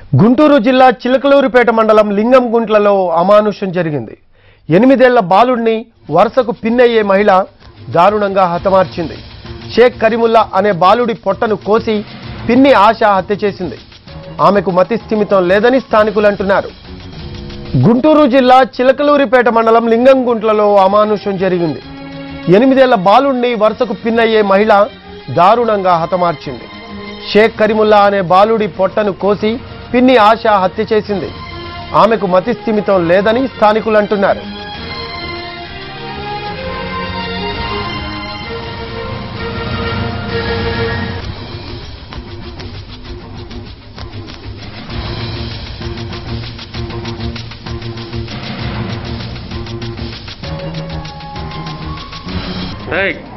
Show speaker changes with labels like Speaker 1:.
Speaker 1: గుంటూరు జిల్లా చిలకలూరిపేట మండలం లింగంగుంట్లలో అమానుషం జరిగింది ఎనిమిదేళ్ల బాలుడిని వరుసకు పిన్నయ్యే మహిళ దారుణంగా హతమార్చింది షేక్ కరీముల్లా అనే బాలుడి పొట్టను కోసి పిన్ని ఆశ హత్య చేసింది ఆమెకు మతి స్థిమితం లేదని స్థానికులు అంటున్నారు గుంటూరు జిల్లా చిలకలూరిపేట మండలం లింగంగుంట్లలో అమానుషం జరిగింది ఎనిమిదేళ్ల బాలుడిని వరుసకు పిన్నయ్యే మహిళ దారుణంగా హతమార్చింది షేక్ కరీముల్లా అనే బాలుడి పొట్టను కోసి పిన్ని ఆశ హత్య చేసింది ఆమెకు మతి స్థిమితం లేదని స్థానికులు అంటున్నారు
Speaker 2: ఏయ్